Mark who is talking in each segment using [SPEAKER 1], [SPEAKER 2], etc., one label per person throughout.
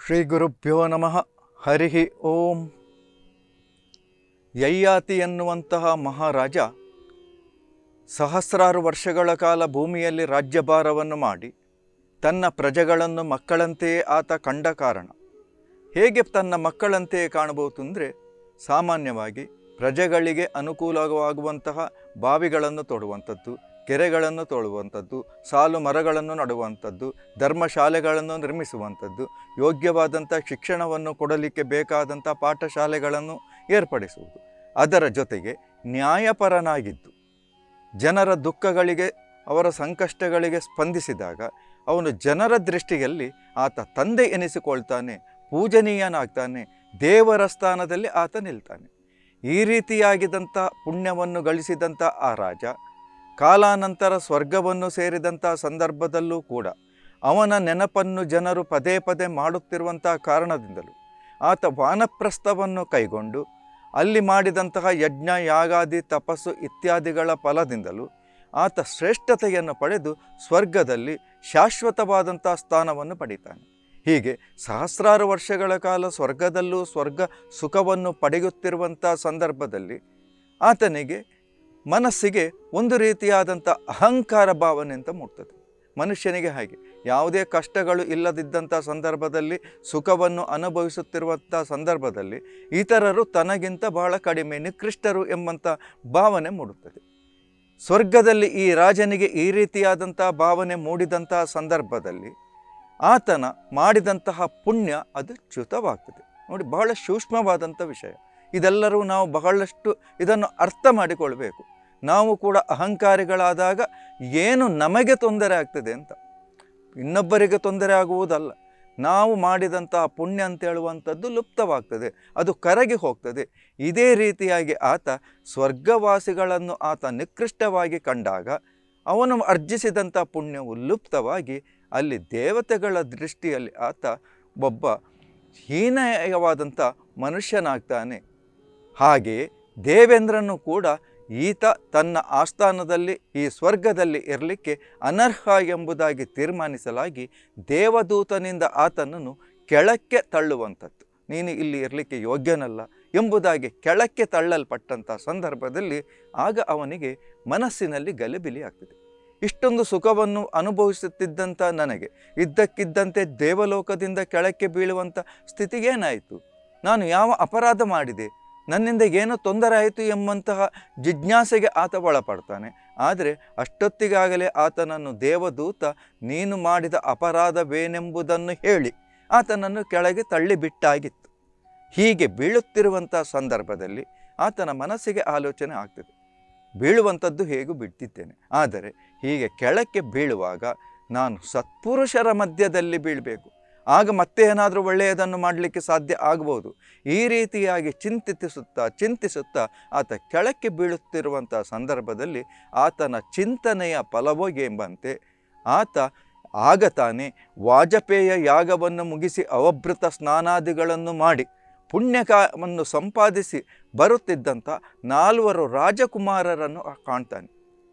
[SPEAKER 1] ಶ್ರೀ ಗುರುಭ್ಯೋ ನಮಃ ಹರಿ ಓಂ ಯಯ್ಯಾತಿ ಎನ್ನುವಂತಹ ಮಹಾರಾಜ ಸಹಸ್ರಾರು ವರ್ಷಗಳ ಕಾಲ ಭೂಮಿಯಲ್ಲಿ ರಾಜ್ಯಭಾರವನ್ನು ಮಾಡಿ ತನ್ನ ಪ್ರಜೆಗಳನ್ನು ಮಕ್ಕಳಂತೆಯೇ ಆತ ಕಂಡ ಕಾರಣ ಹೇಗೆ ತನ್ನ ಮಕ್ಕಳಂತೆಯೇ ಕಾಣಬಹುದು ಅಂದರೆ ಸಾಮಾನ್ಯವಾಗಿ ಪ್ರಜೆಗಳಿಗೆ ಅನುಕೂಲವಾಗುವಂತಹ ಬಾವಿಗಳನ್ನು ತೊಡುವಂಥದ್ದು ಕೆರೆಗಳನ್ನು ತೊಳುವಂಥದ್ದು ಸಾಲು ಮರಗಳನ್ನು ನಡುವಂಥದ್ದು ಧರ್ಮಶಾಲೆಗಳನ್ನು ನಿರ್ಮಿಸುವಂಥದ್ದು ಯೋಗ್ಯವಾದಂಥ ಶಿಕ್ಷಣವನ್ನು ಕೊಡಲಿಕ್ಕೆ ಬೇಕಾದಂಥ ಪಾಠಶಾಲೆಗಳನ್ನು ಏರ್ಪಡಿಸುವುದು ಅದರ ಜೊತೆಗೆ ನ್ಯಾಯಪರನಾಗಿದ್ದು ಜನರ ದುಃಖಗಳಿಗೆ ಅವರ ಸಂಕಷ್ಟಗಳಿಗೆ ಸ್ಪಂದಿಸಿದಾಗ ಅವನು ಜನರ ದೃಷ್ಟಿಯಲ್ಲಿ ಆತ ತಂದೆ ಎನಿಸಿಕೊಳ್ತಾನೆ ಪೂಜನೀಯನಾಗ್ತಾನೆ ದೇವರ ಸ್ಥಾನದಲ್ಲಿ ಆತ ನಿಲ್ತಾನೆ ಈ ರೀತಿಯಾಗಿದ್ದಂಥ ಪುಣ್ಯವನ್ನು ಗಳಿಸಿದಂಥ ಆ ರಾಜ ಕಾಲಾನಂತರ ಸ್ವರ್ಗವನ್ನು ಸೇರಿದಂಥ ಸಂದರ್ಭದಲ್ಲೂ ಕೂಡ ಅವನ ನೆನಪನ್ನು ಜನರು ಪದೇ ಪದೇ ಮಾಡುತ್ತಿರುವಂಥ ಕಾರಣದಿಂದಲೂ ಆತ ವಾನಪ್ರಸ್ಥವನ್ನು ಕೈಗೊಂಡು ಅಲ್ಲಿ ಮಾಡಿದಂತಹ ಯಜ್ಞ ಯಾಗಾದಿ ತಪಸ್ಸು ಇತ್ಯಾದಿಗಳ ಫಲದಿಂದಲೂ ಆತ ಶ್ರೇಷ್ಠತೆಯನ್ನು ಪಡೆದು ಸ್ವರ್ಗದಲ್ಲಿ ಶಾಶ್ವತವಾದಂಥ ಸ್ಥಾನವನ್ನು ಪಡಿತಾನೆ ಹೀಗೆ ಸಹಸ್ರಾರು ವರ್ಷಗಳ ಕಾಲ ಸ್ವರ್ಗದಲ್ಲೂ ಸ್ವರ್ಗ ಸುಖವನ್ನು ಪಡೆಯುತ್ತಿರುವಂಥ ಸಂದರ್ಭದಲ್ಲಿ ಆತನಿಗೆ ಮನಸ್ಸಿಗೆ ಒಂದು ರೀತಿಯಾದಂಥ ಅಹಂಕಾರ ಭಾವನೆ ಅಂತ ಮೂಡ್ತದೆ ಮನುಷ್ಯನಿಗೆ ಹಾಗೆ ಯಾವುದೇ ಕಷ್ಟಗಳು ಇಲ್ಲದಿದ್ದಂಥ ಸಂದರ್ಭದಲ್ಲಿ ಸುಖವನ್ನು ಅನುಭವಿಸುತ್ತಿರುವಂಥ ಸಂದರ್ಭದಲ್ಲಿ ಇತರರು ತನಗಿಂತ ಬಹಳ ಕಡಿಮೆ ನಿಕೃಷ್ಟರು ಎಂಬಂಥ ಭಾವನೆ ಮೂಡುತ್ತದೆ ಸ್ವರ್ಗದಲ್ಲಿ ಈ ರಾಜನಿಗೆ ಈ ರೀತಿಯಾದಂಥ ಭಾವನೆ ಮೂಡಿದಂಥ ಸಂದರ್ಭದಲ್ಲಿ ಆತನ ಮಾಡಿದಂತಹ ಪುಣ್ಯ ಅದು ಚ್ಯುತವಾಗ್ತದೆ ನೋಡಿ ಬಹಳ ಸೂಕ್ಷ್ಮವಾದಂಥ ವಿಷಯ ಇದೆಲ್ಲರೂ ನಾವು ಬಹಳಷ್ಟು ಇದನ್ನು ಅರ್ಥ ಮಾಡಿಕೊಳ್ಬೇಕು ನಾವು ಕೂಡ ಅಹಂಕಾರಿಗಳಾದಾಗ ಏನು ನಮಗೆ ತೊಂದರೆ ಆಗ್ತದೆ ಅಂತ ಇನ್ನೊಬ್ಬರಿಗೆ ತೊಂದರೆ ಆಗುವುದಲ್ಲ ನಾವು ಮಾಡಿದಂತಹ ಪುಣ್ಯ ಅಂತ ಹೇಳುವಂಥದ್ದು ಲುಪ್ತವಾಗ್ತದೆ ಅದು ಕರಗಿ ಹೋಗ್ತದೆ ಇದೇ ರೀತಿಯಾಗಿ ಆತ ಸ್ವರ್ಗವಾಸಿಗಳನ್ನು ಆತ ನಿಕೃಷ್ಟವಾಗಿ ಕಂಡಾಗ ಅವನು ಅರ್ಜಿಸಿದಂಥ ಪುಣ್ಯವು ಲುಪ್ತವಾಗಿ ಅಲ್ಲಿ ದೇವತೆಗಳ ದೃಷ್ಟಿಯಲ್ಲಿ ಆತ ಒಬ್ಬ ಹೀನಯವಾದಂಥ ಮನುಷ್ಯನಾಗ್ತಾನೆ ಹಾಗೆಯೇ ದೇವೇಂದ್ರನು ಕೂಡ ಈತ ತನ್ನ ಆಸ್ಥಾನದಲ್ಲಿ ಈ ಸ್ವರ್ಗದಲ್ಲಿ ಇರಲಿಕ್ಕೆ ಅನರ್ಹ ಎಂಬುದಾಗಿ ತೀರ್ಮಾನಿಸಲಾಗಿ ದೇವದೂತನಿಂದ ಆತನನ್ನು ಕೆಳಕ್ಕೆ ತಳ್ಳುವಂಥದ್ದು ನೀನು ಇಲ್ಲಿ ಇರಲಿಕ್ಕೆ ಯೋಗ್ಯನಲ್ಲ ಎಂಬುದಾಗಿ ಕೆಳಕ್ಕೆ ತಳ್ಳಲ್ಪಟ್ಟಂಥ ಸಂದರ್ಭದಲ್ಲಿ ಆಗ ಅವನಿಗೆ ಮನಸ್ಸಿನಲ್ಲಿ ಗಲಿಬಿಲಿ ಆಗ್ತದೆ ಇಷ್ಟೊಂದು ಸುಖವನ್ನು ಅನುಭವಿಸುತ್ತಿದ್ದಂಥ ನನಗೆ ಇದ್ದಕ್ಕಿದ್ದಂತೆ ದೇವಲೋಕದಿಂದ ಕೆಳಕ್ಕೆ ಬೀಳುವಂಥ ಸ್ಥಿತಿಗೇನಾಯಿತು ನಾನು ಯಾವ ಅಪರಾಧ ಮಾಡಿದೆ ನನ್ನಿಂದ ಏನೋ ತೊಂದರೆ ಆಯಿತು ಎಂಬಂತಹ ಜಿಜ್ಞಾಸೆಗೆ ಆತ ಒಳಪಡ್ತಾನೆ ಆದರೆ ಅಷ್ಟೊತ್ತಿಗಾಗಲೇ ಆತನನ್ನು ದೇವದೂತ ನೀನು ಮಾಡಿದ ಅಪರಾಧವೇನೆಂಬುದನ್ನು ಹೇಳಿ ಆತನನ್ನು ಕೆಳಗೆ ತಳ್ಳಿಬಿಟ್ಟಾಗಿತ್ತು ಹೀಗೆ ಬೀಳುತ್ತಿರುವಂಥ ಸಂದರ್ಭದಲ್ಲಿ ಆತನ ಮನಸ್ಸಿಗೆ ಆಲೋಚನೆ ಆಗ್ತದೆ ಬೀಳುವಂಥದ್ದು ಹೇಗೂ ಬಿಟ್ಟಿದ್ದೇನೆ ಆದರೆ ಹೀಗೆ ಕೆಳಕ್ಕೆ ಬೀಳುವಾಗ ನಾನು ಸತ್ಪುರುಷರ ಮಧ್ಯದಲ್ಲಿ ಬೀಳಬೇಕು ಆಗ ಮತ್ತೆ ಏನಾದರೂ ಒಳ್ಳೆಯದನ್ನು ಮಾಡಲಿಕ್ಕೆ ಸಾಧ್ಯ ಆಗ್ಬೋದು ಈ ರೀತಿಯಾಗಿ ಚಿಂತಿಸುತ್ತಾ ಚಿಂತಿಸುತ್ತಾ ಆತ ಕೆಳಕ್ಕೆ ಬೀಳುತ್ತಿರುವಂಥ ಸಂದರ್ಭದಲ್ಲಿ ಆತನ ಚಿಂತನೆಯ ಫಲವೋ ಎಂಬಂತೆ ಆತ ಆಗ ತಾನೇ ವಾಜಪೇಯ ಯಾಗವನ್ನು ಮುಗಿಸಿ ಅವಭೃತ ಸ್ನಾನಾದಿಗಳನ್ನು ಮಾಡಿ ಪುಣ್ಯಕವನ್ನು ಸಂಪಾದಿಸಿ ಬರುತ್ತಿದ್ದಂಥ ನಾಲ್ವರು ರಾಜಕುಮಾರರನ್ನು ಕಾಣ್ತಾನೆ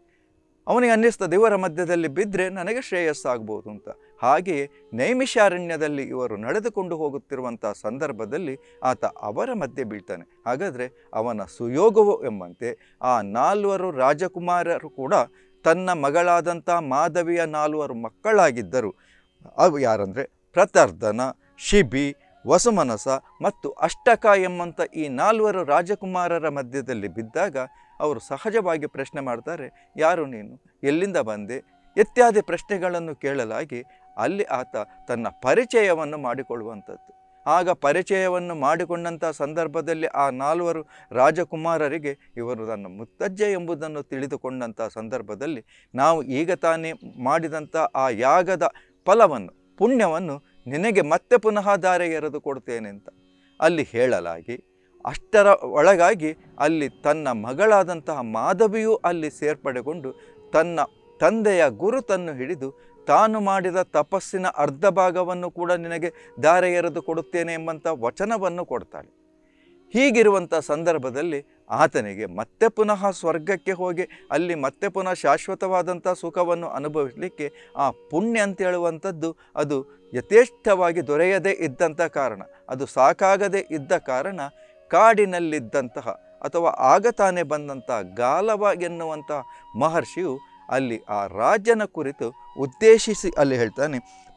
[SPEAKER 1] ಅವನಿಗೆ ಅನ್ನಿಸ್ತದೆ ಇವರ ಮಧ್ಯದಲ್ಲಿ ಬಿದ್ದರೆ ನನಗೆ ಶ್ರೇಯಸ್ಸಾಗ್ಬೋದು ಅಂತ ಹಾಗೆಯೇ ನೈಮಿಷಾರಣ್ಯದಲ್ಲಿ ಇವರು ನಡೆದುಕೊಂಡು ಹೋಗುತ್ತಿರುವಂಥ ಸಂದರ್ಭದಲ್ಲಿ ಆತ ಅವರ ಮಧ್ಯೆ ಬೀಳ್ತಾನೆ ಹಾಗಾದರೆ ಅವನ ಸುಯೋಗವು ಎಂಬಂತೆ ಆ ನಾಲ್ವರು ರಾಜಕುಮಾರರು ಕೂಡ ತನ್ನ ಮಗಳಾದಂಥ ಮಾಧವಿಯ ನಾಲ್ವರು ಮಕ್ಕಳಾಗಿದ್ದರು ಅವು ಯಾರಂದರೆ ಪ್ರತರ್ಧನ ಶಿಬಿ ವಸುಮನಸ ಮತ್ತು ಅಷ್ಟಕ ಎಂಬಂಥ ಈ ನಾಲ್ವರು ರಾಜಕುಮಾರರ ಮಧ್ಯದಲ್ಲಿ ಬಿದ್ದಾಗ ಅವರು ಸಹಜವಾಗಿ ಪ್ರಶ್ನೆ ಮಾಡ್ತಾರೆ ಯಾರು ನೀನು ಎಲ್ಲಿಂದ ಬಂದೆ ಇತ್ಯಾದಿ ಪ್ರಶ್ನೆಗಳನ್ನು ಕೇಳಲಾಗಿ ಅಲ್ಲಿ ಆತ ತನ್ನ ಪರಿಚಯವನ್ನು ಮಾಡಿಕೊಳ್ಳುವಂಥದ್ದು ಆಗ ಪರಿಚಯವನ್ನು ಮಾಡಿಕೊಂಡಂಥ ಸಂದರ್ಭದಲ್ಲಿ ಆ ನಾಲ್ವರು ರಾಜಕುಮಾರರಿಗೆ ಇವರು ನನ್ನ ಮುತ್ತಜ್ಜ ಎಂಬುದನ್ನು ತಿಳಿದುಕೊಂಡಂಥ ಸಂದರ್ಭದಲ್ಲಿ ನಾವು ಈಗ ತಾನೇ ಮಾಡಿದಂಥ ಆ ಯಾಗದ ಫಲವನ್ನು ಪುಣ್ಯವನ್ನು ನಿನಗೆ ಮತ್ತೆ ಪುನಃ ದಾರೆ ಎರೆದು ಕೊಡ್ತೇನೆ ಅಂತ ಅಲ್ಲಿ ಹೇಳಲಾಗಿ ಅಷ್ಟರ ಒಳಗಾಗಿ ಅಲ್ಲಿ ತನ್ನ ಮಗಳಾದಂತಹ ಮಾಧವಿಯೂ ಅಲ್ಲಿ ಸೇರ್ಪಡೆಗೊಂಡು ತನ್ನ ತಂದೆಯ ಗುರುತನ್ನು ಹಿಡಿದು ತಾನು ಮಾಡಿದ ತಪಸ್ಸಿನ ಅರ್ಧ ಭಾಗವನ್ನು ಕೂಡ ನಿನಗೆ ದಾರೆ ಎರೆದು ಕೊಡುತ್ತೇನೆ ಎಂಬಂಥ ವಚನವನ್ನು ಕೊಡ್ತಾಳೆ ಹೀಗಿರುವಂಥ ಸಂದರ್ಭದಲ್ಲಿ ಆತನಿಗೆ ಮತ್ತೆ ಪುನಃ ಸ್ವರ್ಗಕ್ಕೆ ಹೋಗಿ ಅಲ್ಲಿ ಮತ್ತೆ ಪುನಃ ಶಾಶ್ವತವಾದಂಥ ಸುಖವನ್ನು ಅನುಭವಿಸಲಿಕ್ಕೆ ಆ ಪುಣ್ಯ ಅಂತ ಹೇಳುವಂಥದ್ದು ಅದು ಯಥೇಚ್ಛವಾಗಿ ದೊರೆಯದೇ ಇದ್ದಂಥ ಕಾರಣ ಅದು ಸಾಕಾಗದೇ ಇದ್ದ ಕಾರಣ ಕಾಡಿನಲ್ಲಿದ್ದಂತಹ ಅಥವಾ ಆಗ ತಾನೇ ಬಂದಂಥ ಗಾಲವ ಎನ್ನುವಂಥ ಮಹರ್ಷಿಯು ಅಲ್ಲಿ ಆ ರಾಜನ ಕುರಿತು ಉದ್ದೇಶಿಸಿ ಅಲ್ಲಿ ಹೇಳ್ತಾನೆ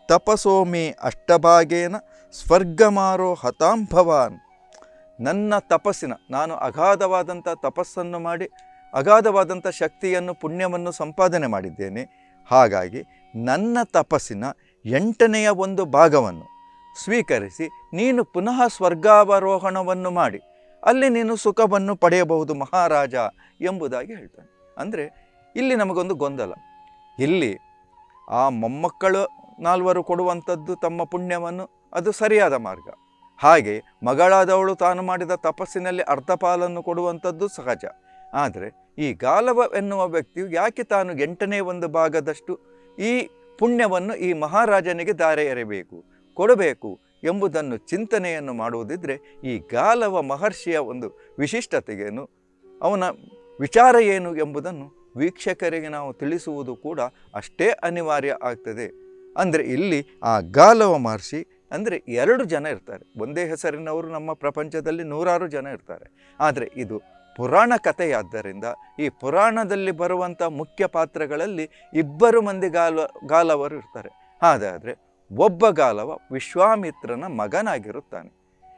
[SPEAKER 1] ತಪಸೋಮಿ ಅಷ್ಟಭಾಗೇನ ಸ್ವರ್ಗಮಾರೋ ಹತಾಂಭವಾನ್ ನನ್ನ ತಪಸ್ಸಿನ ನಾನು ಅಗಾಧವಾದಂಥ ತಪಸ್ಸನ್ನು ಮಾಡಿ ಅಗಾಧವಾದಂಥ ಶಕ್ತಿಯನ್ನು ಪುಣ್ಯವನ್ನು ಸಂಪಾದನೆ ಮಾಡಿದ್ದೇನೆ ಹಾಗಾಗಿ ನನ್ನ ತಪಸ್ಸಿನ ಎಂಟನೆಯ ಒಂದು ಭಾಗವನ್ನು ಸ್ವೀಕರಿಸಿ ನೀನು ಪುನಃ ಸ್ವರ್ಗಾವರೋಹಣವನ್ನು ಮಾಡಿ ಅಲ್ಲಿ ನೀನು ಸುಖವನ್ನು ಪಡೆಯಬಹುದು ಮಹಾರಾಜ ಎಂಬುದಾಗಿ ಹೇಳ್ತಾನೆ ಅಂದರೆ ಇಲ್ಲಿ ನಮಗೊಂದು ಗೊಂದಲ ಇಲ್ಲಿ ಆ ಮೊಮ್ಮಕ್ಕಳು ನಾಲ್ವರು ಕೊಡುವಂಥದ್ದು ತಮ್ಮ ಪುಣ್ಯವನ್ನು ಅದು ಸರಿಯಾದ ಮಾರ್ಗ ಹಾಗೆ ಮಗಳಾದವಳು ತಾನು ಮಾಡಿದ ತಪಸ್ಸಿನಲ್ಲಿ ಅರ್ಧ ಪಾಲನ್ನು ಕೊಡುವಂಥದ್ದು ಸಹಜ ಆದರೆ ಈ ಗಾಲವ ಎನ್ನುವ ವ್ಯಕ್ತಿಯು ಯಾಕೆ ತಾನು ಎಂಟನೇ ಒಂದು ಭಾಗದಷ್ಟು ಈ ಪುಣ್ಯವನ್ನು ಈ ಮಹಾರಾಜನಿಗೆ ದಾರೆ ಎರೆಬೇಕು ಕೊಡಬೇಕು ಎಂಬುದನ್ನು ಚಿಂತನೆಯನ್ನು ಮಾಡುವುದಿದ್ರೆ ಈ ಗಾಲವ ಮಹರ್ಷಿಯ ಒಂದು ವಿಶಿಷ್ಟತೆಗೇನು ಅವನ ವಿಚಾರ ಏನು ಎಂಬುದನ್ನು ವೀಕ್ಷಕರಿಗೆ ನಾವು ತಿಳಿಸುವುದು ಕೂಡ ಅಷ್ಟೇ ಅನಿವಾರ್ಯ ಆಗ್ತದೆ ಅಂದರೆ ಇಲ್ಲಿ ಆ ಗಾಲವ ಮಹರ್ಷಿ ಅಂದರೆ ಎರಡು ಜನ ಇರ್ತಾರೆ ಒಂದೇ ಹೆಸರಿನವರು ನಮ್ಮ ಪ್ರಪಂಚದಲ್ಲಿ ನೂರಾರು ಜನ ಇರ್ತಾರೆ ಆದರೆ ಇದು ಪುರಾಣ ಕಥೆಯಾದ್ದರಿಂದ ಈ ಪುರಾಣದಲ್ಲಿ ಬರುವಂಥ ಮುಖ್ಯ ಪಾತ್ರಗಳಲ್ಲಿ ಇಬ್ಬರು ಮಂದಿ ಗಾಲ ಗಾಲವರು ಇರ್ತಾರೆ ಹಾಗಾದರೆ ಒಬ್ಬ ಗಾಲವ ವಿಶ್ವಾಮಿತ್ರನ ಮಗನಾಗಿರುತ್ತಾನೆ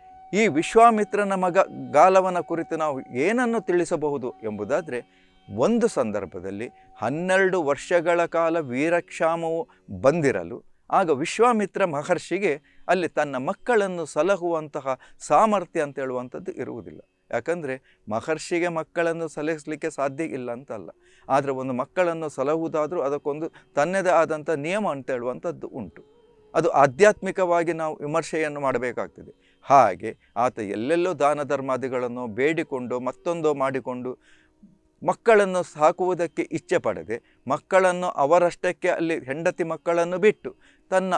[SPEAKER 1] ಈ ವಿಶ್ವಾಮಿತ್ರನ ಮಗ ಗಾಲವನ ಕುರಿತು ನಾವು ಏನನ್ನು ತಿಳಿಸಬಹುದು ಎಂಬುದಾದರೆ ಒಂದು ಸಂದರ್ಭದಲ್ಲಿ ಹನ್ನೆರಡು ವರ್ಷಗಳ ಕಾಲ ವೀರಕ್ಷಾಮವು ಬಂದಿರಲು ಆಗ ವಿಶ್ವಾಮಿತ್ರ ಮಹರ್ಷಿಗೆ ಅಲ್ಲಿ ತನ್ನ ಮಕ್ಕಳನ್ನು ಸಲಹುವಂತಹ ಸಾಮರ್ಥ್ಯ ಅಂತ ಹೇಳುವಂಥದ್ದು ಇರುವುದಿಲ್ಲ ಯಾಕಂದರೆ ಮಹರ್ಷಿಗೆ ಮಕ್ಕಳನ್ನು ಸಲಹಿಸಲಿಕ್ಕೆ ಸಾಧ್ಯ ಇಲ್ಲ ಅಂತಲ್ಲ ಆದರೆ ಒಂದು ಮಕ್ಕಳನ್ನು ಸಲಹುವುದಾದರೂ ಅದಕ್ಕೊಂದು ತನ್ನದೇ ಆದಂಥ ನಿಯಮ ಅಂತ ಹೇಳುವಂಥದ್ದು ಉಂಟು ಅದು ಆಧ್ಯಾತ್ಮಿಕವಾಗಿ ನಾವು ವಿಮರ್ಶೆಯನ್ನು ಮಾಡಬೇಕಾಗ್ತದೆ ಹಾಗೆ ಆತ ಎಲ್ಲೆಲ್ಲೋ ದಾನ ಧರ್ಮಾದಿಗಳನ್ನು ಬೇಡಿಕೊಂಡು ಮತ್ತೊಂದೋ ಮಾಡಿಕೊಂಡು ಮಕ್ಕಳನ್ನು ಸಾಕುವುದಕ್ಕೆ ಇಚ್ಛೆ ಪಡದೆ ಮಕ್ಕಳನ್ನು ಅವರಷ್ಟಕ್ಕೆ ಅಲ್ಲಿ ಹೆಂಡತಿ ಮಕ್ಕಳನ್ನು ಬಿಟ್ಟು ತನ್ನ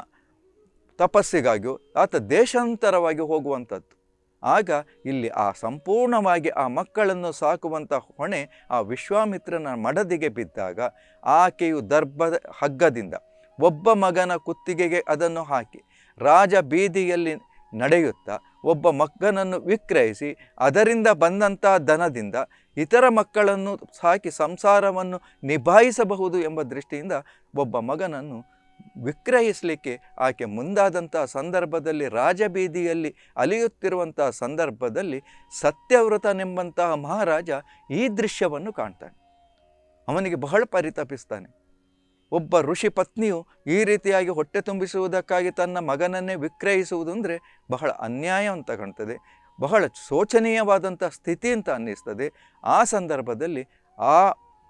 [SPEAKER 1] ತಪಸ್ಸಿಗಾಗಿಯೂ ಆತ ದೇಶಾಂತರವಾಗಿ ಹೋಗುವಂಥದ್ದು ಆಗ ಇಲ್ಲಿ ಆ ಸಂಪೂರ್ಣವಾಗಿ ಆ ಮಕ್ಕಳನ್ನು ಸಾಕುವಂಥ ಹೊಣೆ ಆ ವಿಶ್ವಾಮಿತ್ರನ ಮಡದಿಗೆ ಬಿದ್ದಾಗ ಆಕೆಯು ದರ್ಭದ ಹಗ್ಗದಿಂದ ಒಬ್ಬ ಮಗನ ಕುತ್ತಿಗೆಗೆ ಅದನ್ನು ಹಾಕಿ ರಾಜ ಬೀದಿಯಲ್ಲಿ ನಡೆಯುತ್ತಾ ಒಬ್ಬ ಮಗನನ್ನು ವಿಕ್ರಯಿಸಿ ಅದರಿಂದ ಬಂದಂಥ ಧನದಿಂದ ಇತರ ಮಕ್ಕಳನ್ನು ಸಾಕಿ ಸಂಸಾರವನ್ನು ನಿಭಾಯಿಸಬಹುದು ಎಂಬ ದೃಷ್ಟಿಯಿಂದ ಒಬ್ಬ ಮಗನನ್ನು ವಿಕ್ರಯಿಸಲಿಕ್ಕೆ ಆಕೆ ಮುಂದಾದಂಥ ಸಂದರ್ಭದಲ್ಲಿ ರಾಜಬೀದಿಯಲ್ಲಿ ಅಲಿಯುತ್ತಿರುವಂತಹ ಸಂದರ್ಭದಲ್ಲಿ ಸತ್ಯವ್ರತನೆಂಬಂತಹ ಮಹಾರಾಜ ಈ ದೃಶ್ಯವನ್ನು ಕಾಣ್ತಾನೆ ಅವನಿಗೆ ಬಹಳ ಪರಿತಪಿಸ್ತಾನೆ ಒಬ್ಬ ಋಷಿ ಪತ್ನಿಯು ಈ ರೀತಿಯಾಗಿ ಹೊಟ್ಟೆ ತುಂಬಿಸುವುದಕ್ಕಾಗಿ ತನ್ನ ಮಗನನ್ನೇ ವಿಕ್ರಯಿಸುವುದು ಅಂದರೆ ಬಹಳ ಅನ್ಯಾಯ ಅಂತ ಕಾಣ್ತದೆ ಬಹಳ ಶೋಚನೀಯವಾದಂಥ ಸ್ಥಿತಿ ಅಂತ ಅನ್ನಿಸ್ತದೆ ಆ ಸಂದರ್ಭದಲ್ಲಿ ಆ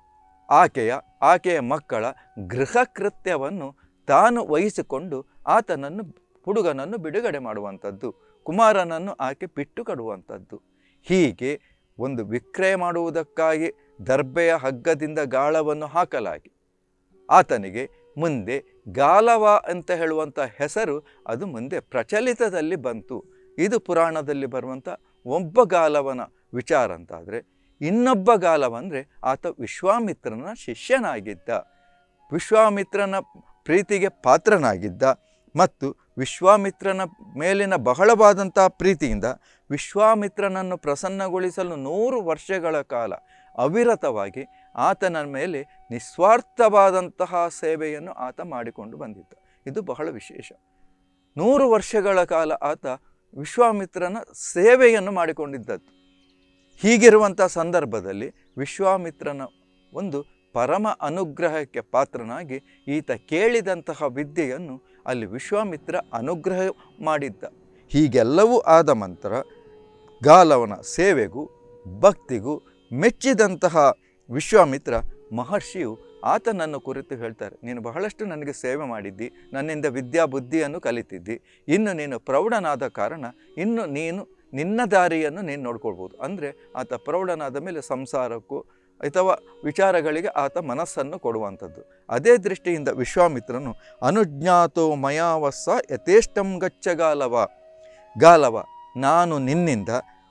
[SPEAKER 1] ಆಕೆಯ ಆಕೆಯ ಮಕ್ಕಳ ಗೃಹ ಕೃತ್ಯವನ್ನು ತಾನು ವಹಿಸಿಕೊಂಡು ಆತನನ್ನು ಹುಡುಗನನ್ನು ಬಿಡುಗಡೆ ಮಾಡುವಂಥದ್ದು ಕುಮಾರನನ್ನು ಆಕೆ ಬಿಟ್ಟು ಕಡುವಂಥದ್ದು ಹೀಗೆ ಒಂದು ವಿಕ್ರಯ ಮಾಡುವುದಕ್ಕಾಗಿ ದರ್ಬೆಯ ಹಗ್ಗದಿಂದ ಗಾಳವನ್ನು ಹಾಕಲಾಗಿ ಆತನಿಗೆ ಮುಂದೆ ಗಾಲವ ಅಂತ ಹೇಳುವಂಥ ಹೆಸರು ಅದು ಮುಂದೆ ಪ್ರಚಲಿತದಲ್ಲಿ ಬಂತು ಇದು ಪುರಾಣದಲ್ಲಿ ಬರುವಂಥ ಒಬ್ಬ ಗಾಲವನ ವಿಚಾರ ಅಂತಾದರೆ ಇನ್ನೊಬ್ಬ ಗಾಲವ ಅಂದರೆ ಆತ ವಿಶ್ವಾಮಿತ್ರನ ಶಿಷ್ಯನಾಗಿದ್ದ ವಿಶ್ವಾಮಿತ್ರನ ಪ್ರೀತಿಗೆ ಪಾತ್ರನಾಗಿದ್ದ ಮತ್ತು ವಿಶ್ವಾಮಿತ್ರನ ಮೇಲಿನ ಬಹಳವಾದಂಥ ಪ್ರೀತಿಯಿಂದ ವಿಶ್ವಾಮಿತ್ರನನ್ನು ಪ್ರಸನ್ನಗೊಳಿಸಲು ನೂರು ವರ್ಷಗಳ ಕಾಲ ಅವಿರತವಾಗಿ ಆತನ ಮೇಲೆ ನಿಸ್ವಾರ್ಥವಾದಂತಹ ಸೇವೆಯನ್ನು ಆತ ಮಾಡಿಕೊಂಡು ಬಂದಿದ್ದ ಇದು ಬಹಳ ವಿಶೇಷ ನೂರು ವರ್ಷಗಳ ಕಾಲ ಆತ ವಿಶ್ವಾಮಿತ್ರನ ಸೇವೆಯನ್ನು ಮಾಡಿಕೊಂಡಿದ್ದದ್ದು ಹೀಗಿರುವಂಥ ಸಂದರ್ಭದಲ್ಲಿ ವಿಶ್ವಾಮಿತ್ರನ ಒಂದು ಪರಮ ಅನುಗ್ರಹಕ್ಕೆ ಪಾತ್ರನಾಗಿ ಈತ ಕೇಳಿದಂತಹ ವಿದ್ಯೆಯನ್ನು ಅಲ್ಲಿ ವಿಶ್ವಾಮಿತ್ರ ಅನುಗ್ರಹ ಮಾಡಿದ್ದ ಹೀಗೆಲ್ಲವೂ ಆದ ನಂತರ ಗಾಲವನ ಸೇವೆಗೂ ಭಕ್ತಿಗೂ ಮೆಚ್ಚಿದಂತಹ ವಿಶ್ವಾಮಿತ್ರ ಮಹರ್ಷಿಯು ಆತನನ್ನು ಕುರಿತು ಹೇಳ್ತಾರೆ ನೀನು ಬಹಳಷ್ಟು ನನಗೆ ಸೇವೆ ಮಾಡಿದ್ದಿ ನನ್ನಿಂದ ವಿದ್ಯಾ ಬುದ್ಧಿಯನ್ನು ಕಲಿತಿದ್ದಿ ಇನ್ನು ನೀನು ಪ್ರೌಢನಾದ ಕಾರಣ ಇನ್ನು ನೀನು ನಿನ್ನ ದಾರಿಯನ್ನು ನೀನು ನೋಡ್ಕೊಳ್ಬೋದು ಅಂದರೆ ಆತ ಪ್ರೌಢನಾದ ಮೇಲೆ ಸಂಸಾರಕ್ಕೂ ಅಥವಾ ವಿಚಾರಗಳಿಗೆ ಆತ ಮನಸ್ಸನ್ನು ಕೊಡುವಂಥದ್ದು ಅದೇ ದೃಷ್ಟಿಯಿಂದ ವಿಶ್ವಾಮಿತ್ರನು ಅನುಜ್ಞಾತೋ ಮಯಾವಸ್ಸ ಯಥೇಷ್ಟಂ ಗಚ್ಚ ಗಾಲವ ಗಾಲವ ನಾನು ನಿನ್ನಿಂದ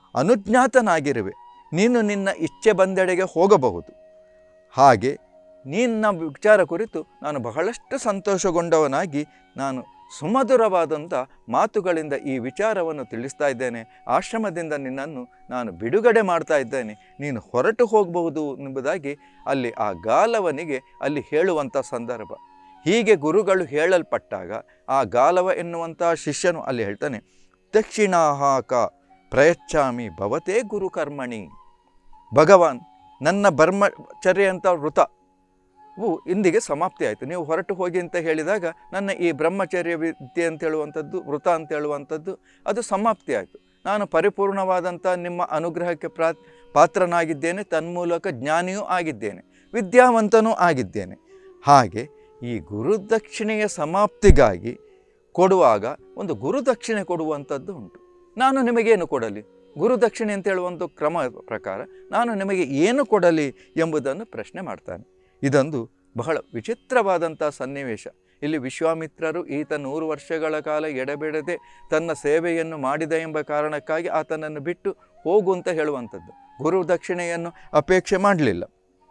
[SPEAKER 1] ಅನುಜ್ಞಾತನಾಗಿರುವೆ ನೀನು ನಿನ್ನ ಇಚ್ಛೆ ಬಂದೆಡೆಗೆ ಹೋಗಬಹುದು ಹಾಗೆ ನಿನ್ನ ವಿಚಾರ ಕುರಿತು ನಾನು ಬಹಳಷ್ಟು ಸಂತೋಷಗೊಂಡವನಾಗಿ ನಾನು ಸುಮಧುರವಾದಂಥ ಮಾತುಗಳಿಂದ ಈ ವಿಚಾರವನ್ನು ತಿಳಿಸ್ತಾ ಇದ್ದೇನೆ ಆಶ್ರಮದಿಂದ ನಿನ್ನನ್ನು ನಾನು ಬಿಡುಗಡೆ ಮಾಡ್ತಾ ಇದ್ದೇನೆ ನೀನು ಹೊರಟು ಹೋಗಬಹುದು ಎಂಬುದಾಗಿ ಅಲ್ಲಿ ಆ ಗಾಲವನಿಗೆ ಅಲ್ಲಿ ಹೇಳುವಂಥ ಸಂದರ್ಭ ಹೀಗೆ ಗುರುಗಳು ಹೇಳಲ್ಪಟ್ಟಾಗ ಆ ಗಾಲವ ಎನ್ನುವಂಥ ಶಿಷ್ಯನು ಅಲ್ಲಿ ಹೇಳ್ತಾನೆ ದಕ್ಷಿಣಾಹಾಕ ಪ್ರಯಚ್ಛಾಮಿ ಭವತೇ ಗುರು ಕರ್ಮಣಿ ಭಗವಾನ್ ನನ್ನ ಬ್ರಹ್ಮಚರ್ಯ ಅಂತ ವೃತ ವು ಇಂದಿಗೆ ಸಮಾಪ್ತಿ ಆಯಿತು ನೀವು ಹೊರಟು ಹೋಗಿ ಅಂತ ಹೇಳಿದಾಗ ನನ್ನ ಈ ಬ್ರಹ್ಮಚರ್ಯ ವಿದ್ಯೆ ಅಂತ ಹೇಳುವಂಥದ್ದು ವೃತ ಅಂತ ಹೇಳುವಂಥದ್ದು ಅದು ಸಮಾಪ್ತಿ ಆಯಿತು ನಾನು ಪರಿಪೂರ್ಣವಾದಂಥ ನಿಮ್ಮ ಅನುಗ್ರಹಕ್ಕೆ ಪ್ರಾ ಪಾತ್ರನಾಗಿದ್ದೇನೆ ತನ್ಮೂಲಕ ಜ್ಞಾನಿಯೂ ಆಗಿದ್ದೇನೆ ವಿದ್ಯಾವಂತನೂ ಆಗಿದ್ದೇನೆ ಹಾಗೆ ಈ ಗುರುದಕ್ಷಿಣೆಯ ಸಮಾಪ್ತಿಗಾಗಿ ಕೊಡುವಾಗ ಒಂದು ಗುರುದಕ್ಷಿಣೆ ಕೊಡುವಂಥದ್ದು ಉಂಟು ನಾನು ನಿಮಗೇನು ಕೊಡಲಿ ಗುರುದಕ್ಷಿಣೆ ಅಂತ ಹೇಳುವಂಥ ಕ್ರಮ ಪ್ರಕಾರ ನಾನು ನಿಮಗೆ ಏನು ಕೊಡಲಿ ಎಂಬುದನ್ನು ಪ್ರಶ್ನೆ ಮಾಡ್ತಾನೆ ಇದೊಂದು ಬಹಳ ವಿಚಿತ್ರವಾದಂಥ ಸನ್ನಿವೇಶ ಇಲ್ಲಿ ವಿಶ್ವಾಮಿತ್ರರು ಈತ ನೂರು ವರ್ಷಗಳ ಕಾಲ ಎಡೆಬಿಡದೆ ತನ್ನ ಸೇವೆಯನ್ನು ಮಾಡಿದ ಎಂಬ ಕಾರಣಕ್ಕಾಗಿ ಆತನನ್ನು ಬಿಟ್ಟು ಹೋಗು ಅಂತ ಹೇಳುವಂಥದ್ದು ಗುರು ದಕ್ಷಿಣೆಯನ್ನು ಅಪೇಕ್ಷೆ ಮಾಡಲಿಲ್ಲ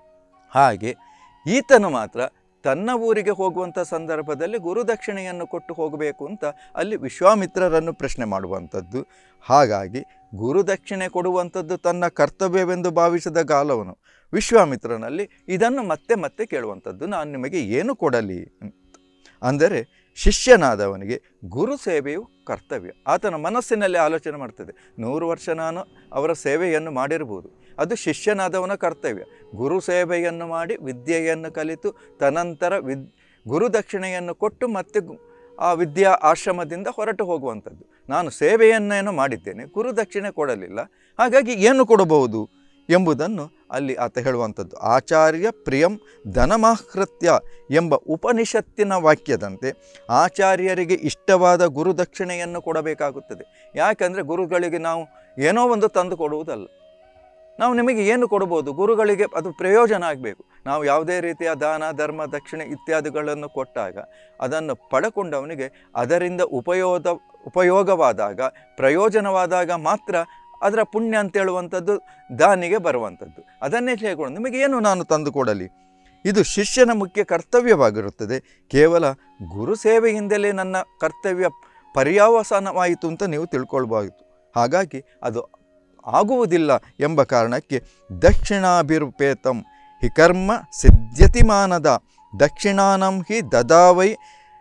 [SPEAKER 1] ಹಾಗೆ ಈತನು ಮಾತ್ರ ತನ್ನ ಊರಿಗೆ ಹೋಗುವಂಥ ಸಂದರ್ಭದಲ್ಲಿ ಗುರುದಕ್ಷಿಣೆಯನ್ನು ಕೊಟ್ಟು ಹೋಗಬೇಕು ಅಂತ ಅಲ್ಲಿ ವಿಶ್ವಾಮಿತ್ರರನ್ನು ಪ್ರಶ್ನೆ ಮಾಡುವಂಥದ್ದು ಹಾಗಾಗಿ ಗುರುದಕ್ಷಿಣೆ ಕೊಡುವಂಥದ್ದು ತನ್ನ ಕರ್ತವ್ಯವೆಂದು ಭಾವಿಸಿದ ಗಾಲವನು ವಿಶ್ವಾಮಿತ್ರನಲ್ಲಿ ಇದನ್ನು ಮತ್ತೆ ಮತ್ತೆ ಕೇಳುವಂಥದ್ದು ನಾನು ನಿಮಗೆ ಏನು ಕೊಡಲಿ ಅಂತ ಅಂದರೆ ಶಿಷ್ಯನಾದವನಿಗೆ ಗುರು ಸೇವೆಯು ಕರ್ತವ್ಯ ಆತನ ಮನಸ್ಸಿನಲ್ಲಿ ಆಲೋಚನೆ ಮಾಡ್ತದೆ ನೂರು ವರ್ಷ ನಾನು ಅವರ ಸೇವೆಯನ್ನು ಮಾಡಿರ್ಬೋದು ಅದು ಶಿಷ್ಯನಾದವನ ಕರ್ತವ್ಯ ಗುರು ಸೇವೆಯನ್ನು ಮಾಡಿ ವಿದ್ಯೆಯನ್ನು ಕಲಿತು ತನಂತರ ವಿದ್ ಗುರುದಕ್ಷಿಣೆಯನ್ನು ಕೊಟ್ಟು ಮತ್ತೆ ಗು- ಆ ವಿದ್ಯಾ ಆಶ್ರಮದಿಂದ ಹೊರಟು ಹೋಗುವಂಥದ್ದು ನಾನು ಸೇವೆಯನ್ನೇನು ಮಾಡಿದ್ದೇನೆ ಗುರುದಕ್ಷಿಣೆ ಕೊಡಲಿಲ್ಲ ಹಾಗಾಗಿ ಏನು ಕೊಡಬಹುದು ಎಂಬುದನ್ನು ಅಲ್ಲಿ ಆತ ಹೇಳುವಂಥದ್ದು ಆಚಾರ್ಯ ಪ್ರಿಯಂ ಧನಮಾಹೃತ್ಯ ಎಂಬ ಉಪನಿಷತ್ತಿನ ವಾಕ್ಯದಂತೆ ಆಚಾರ್ಯರಿಗೆ ಇಷ್ಟವಾದ ಗುರುದಕ್ಷಿಣೆಯನ್ನು ಕೊಡಬೇಕಾಗುತ್ತದೆ ಯಾಕಂದರೆ ಗುರುಗಳಿಗೆ ನಾವು ಏನೋ ಒಂದು ತಂದು ಕೊಡುವುದಲ್ಲ ನಾವು ನಿಮಗೆ ಏನು ಕೊಡ್ಬೋದು ಗುರುಗಳಿಗೆ ಅದು ಪ್ರಯೋಜನ ಆಗಬೇಕು ನಾವು ಯಾವುದೇ ರೀತಿಯ ದಾನ ಧರ್ಮ ದಕ್ಷಿಣೆ ಇತ್ಯಾದಿಗಳನ್ನು ಕೊಟ್ಟಾಗ ಅದನ್ನು ಪಡಕೊಂಡವನಿಗೆ ಅದರಿಂದ ಉಪಯೋಗ ಉಪಯೋಗವಾದಾಗ ಪ್ರಯೋಜನವಾದಾಗ ಮಾತ್ರ ಅದರ ಪುಣ್ಯ ಅಂತ ಹೇಳುವಂಥದ್ದು ದಾನಿಗೆ ಬರುವಂಥದ್ದು ಅದನ್ನೇ ಹೇಳ್ಕೊಂಡು ನಿಮಗೆ ಏನು ನಾನು ತಂದು ಕೊಡಲಿ ಇದು ಶಿಷ್ಯನ ಮುಖ್ಯ ಕರ್ತವ್ಯವಾಗಿರುತ್ತದೆ ಕೇವಲ ಗುರು ಸೇವೆಯಿಂದಲೇ ನನ್ನ ಕರ್ತವ್ಯ ಪರ್ಯಾವಸಾನವಾಯಿತು ಅಂತ ನೀವು ತಿಳ್ಕೊಳ್ಬಾರ್ದು ಹಾಗಾಗಿ ಅದು ಆಗುವುದಿಲ್ಲ ಎಂಬ ಕಾರಣಕ್ಕೆ ದಕ್ಷಿಣಾಭಿರುಪೇತಂ ಹಿ ಕರ್ಮ ಸಿದ್ಧ್ಯತಿಮಾನದ ದಕ್ಷಿಣಾನಂ ಹಿ ದದಾವೈ